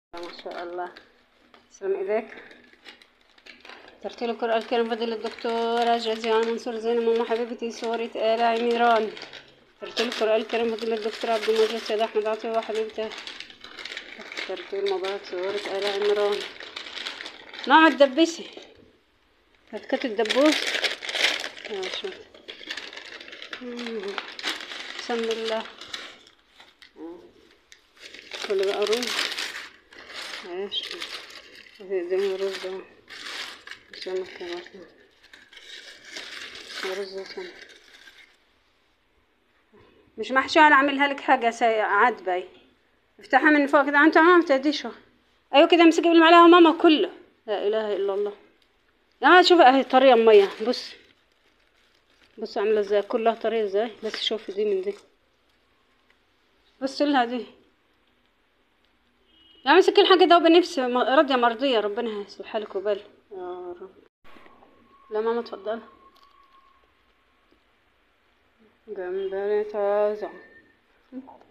ما شاء الله تسلم ايديك ترتيل القرآن الكريم فضيلة الدكتورة جازيان منصور زينب ماما حبيبتي سورة آل عمران ترتيل القرآن الكريم فضيلة الدكتور عبد المجيد سيد أحمد عطية وحبيبته ترتيل مبارك سورة آل عمران نعم الدبسي هتكت الدبوس يا شوف بسم الله كل بقى رز ماشي قدامي رز اهو سمك كمان رز سمك مش محشي انا اعملها لك حاجه سي... عدبي افتحها من فوق كده انت ما بتديشه ايوه كده امسكي بالمعلقه ماما كله لا اله الا الله يا ما شوفي اهي طريه الميه بص بص عامله ازاي كلها طريه ازاي بس شوفي دي من دي بص لها دي يا مسك الحاجة ده بنفسي م- راضية مرضية ربنا يصلح لك وبال يا رب لا ماما اتفضلي جمبري طازة